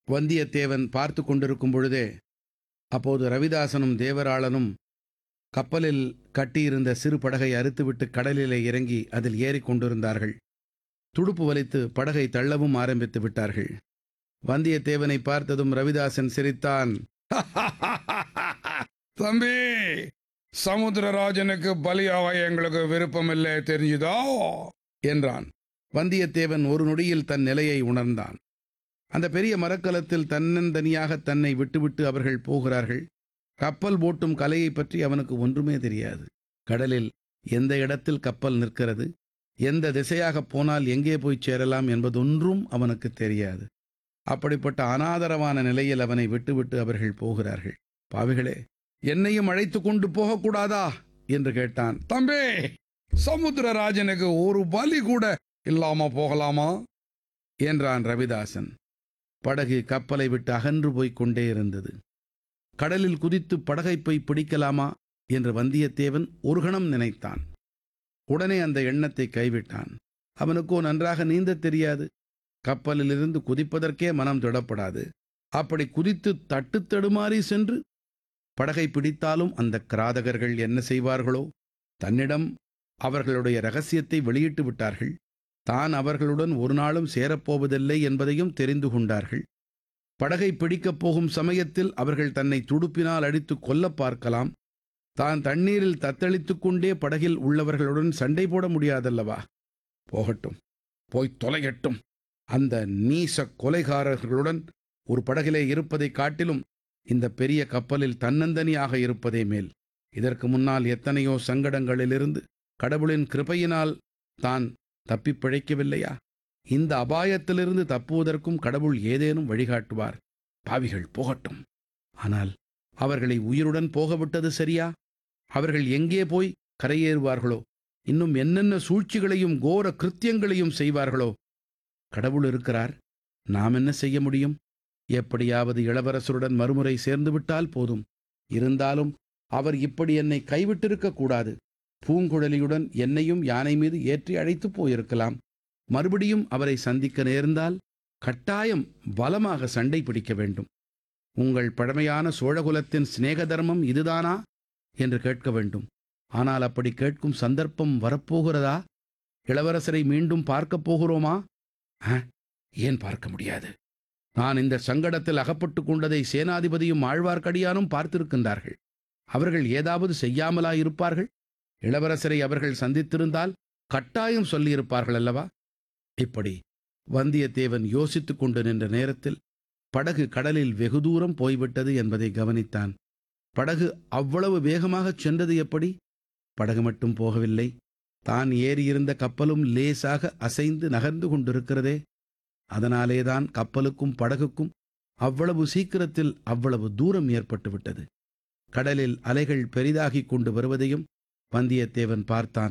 வந்தியத்தேவன் பார்த்து கொண்டிருக்கும் பொழுதே அப்போது ரவிதாசனும் தேவராளனும் கப்பலில் கட்டியிருந்த சிறு படகை அறுத்துவிட்டு கடலிலே இறங்கி அதில் ஏறிக் கொண்டிருந்தார்கள் துடுப்பு வலித்து படகை தள்ளவும் ஆரம்பித்து விட்டார்கள் வந்தியத்தேவனை பார்த்ததும் ரவிதாசன் சிரித்தான் தம்பி சமுத்திரராஜனுக்கு பலியாக எங்களுக்கு விருப்பமில்லை தெரிஞ்சுதா என்றான் வந்தியத்தேவன் ஒரு நொடியில் தன் நிலையை உணர்ந்தான் அந்த பெரிய மரக்கலத்தில் தன்னந்தனியாக தன்னை விட்டுவிட்டு அவர்கள் போகிறார்கள் கப்பல் ஓட்டும் கலையைப் பற்றி அவனுக்கு ஒன்றுமே தெரியாது கடலில் எந்த இடத்தில் கப்பல் நிற்கிறது எந்த திசையாகப் போனால் எங்கே போய் சேரலாம் என்பதொன்றும் அவனுக்கு தெரியாது அப்படிப்பட்ட அனாதரவான நிலையில் அவனை விட்டுவிட்டு அவர்கள் போகிறார்கள் பாவிகளே என்னையும் அழைத்து கொண்டு போகக்கூடாதா என்று கேட்டான் தம்பி சமுத்திரராஜனுக்கு ஒரு பலி கூட இல்லாம போகலாமா என்றான் ரவிதாசன் படகு கப்பலை விட்டு அகன்று போய்க் கொண்டே இருந்தது கடலில் குதித்து படகை போய் பிடிக்கலாமா என்று வந்தியத்தேவன் ஒரு கணம் நினைத்தான் உடனே அந்த எண்ணத்தை கைவிட்டான் அவனுக்கோ நன்றாக நீந்தத் தெரியாது கப்பலிலிருந்து குதிப்பதற்கே மனம் திடப்படாது அப்படி குதித்து தட்டுத் தடுமாறி சென்று படகை பிடித்தாலும் அந்த கிராதகர்கள் என்ன செய்வார்களோ தன்னிடம் அவர்களுடைய ரகசியத்தை வெளியிட்டு விட்டார்கள் தான் அவர்களுடன் ஒரு நாளும் சேரப்போவதில்லை என்பதையும் தெரிந்து கொண்டார்கள் படகை பிடிக்கப் போகும் சமயத்தில் அவர்கள் தன்னை துடுப்பினால் அடித்து கொல்லப் பார்க்கலாம் தான் தண்ணீரில் தத்தளித்துக் கொண்டே படகில் உள்ளவர்களுடன் சண்டை போட முடியாதல்லவா போகட்டும் போய் தொலையட்டும் அந்த நீச கொலைகாரர்களுடன் ஒரு படகிலே இருப்பதைக் காட்டிலும் இந்த பெரிய கப்பலில் தன்னந்தனியாக இருப்பதே மேல் இதற்கு முன்னால் எத்தனையோ சங்கடங்களிலிருந்து கடவுளின் கிருபையினால் தான் தப்பிப் பிழைக்கவில்லையா இந்த அபாயத்திலிருந்து தப்புவதற்கும் கடவுள் ஏதேனும் வழிகாட்டுவார் பாவிகள் போகட்டும் ஆனால் அவர்களை உயிருடன் போகவிட்டது சரியா அவர்கள் எங்கே போய் கரையேறுவார்களோ இன்னும் என்னென்ன சூழ்ச்சிகளையும் கோர கிருத்தியங்களையும் செய்வார்களோ கடவுள் இருக்கிறார் நாம் என்ன செய்ய முடியும் எப்படியாவது இளவரசருடன் மறுமுறை சேர்ந்து விட்டால் போதும் இருந்தாலும் அவர் இப்படி என்னை கைவிட்டிருக்க கூடாது பூங்குழலியுடன் என்னையும் யானை மீது ஏற்றி அழைத்துப் போயிருக்கலாம் மறுபடியும் அவரை சந்திக்க நேர்ந்தால் கட்டாயம் பலமாக சண்டை பிடிக்க வேண்டும் உங்கள் பழமையான சோழகுலத்தின் சிநேக தர்மம் இதுதானா என்று கேட்க வேண்டும் ஆனால் அப்படி கேட்கும் சந்தர்ப்பம் வரப்போகிறதா இளவரசரை மீண்டும் பார்க்கப் போகிறோமா ஆ, ஏன் பார்க்க முடியாது நான் இந்த சங்கடத்தில் அகப்பட்டு கொண்டதை சேனாதிபதியும் ஆழ்வார்க்கடியானும் பார்த்திருக்கின்றார்கள் அவர்கள் ஏதாவது செய்யாமலா இருப்பார்கள் இளவரசரை அவர்கள் சந்தித்திருந்தால் கட்டாயம் சொல்லியிருப்பார்கள் அல்லவா இப்படி வந்தியத்தேவன் யோசித்துக் கொண்டு நின்ற நேரத்தில் படகு கடலில் வெகு தூரம் போய்விட்டது என்பதை கவனித்தான் படகு அவ்வளவு வேகமாகச் சென்றது எப்படி படகு மட்டும் போகவில்லை தான் ஏறியிருந்த கப்பலும் லேசாக அசைந்து நகர்ந்து கொண்டிருக்கிறதே அதனாலேதான் கப்பலுக்கும் படகுக்கும் அவ்வளவு சீக்கிரத்தில் அவ்வளவு தூரம் ஏற்பட்டு விட்டது கடலில் அலைகள் பெரிதாகிக் கொண்டு வருவதையும் வந்தியத்தேவன் பார்த்தான்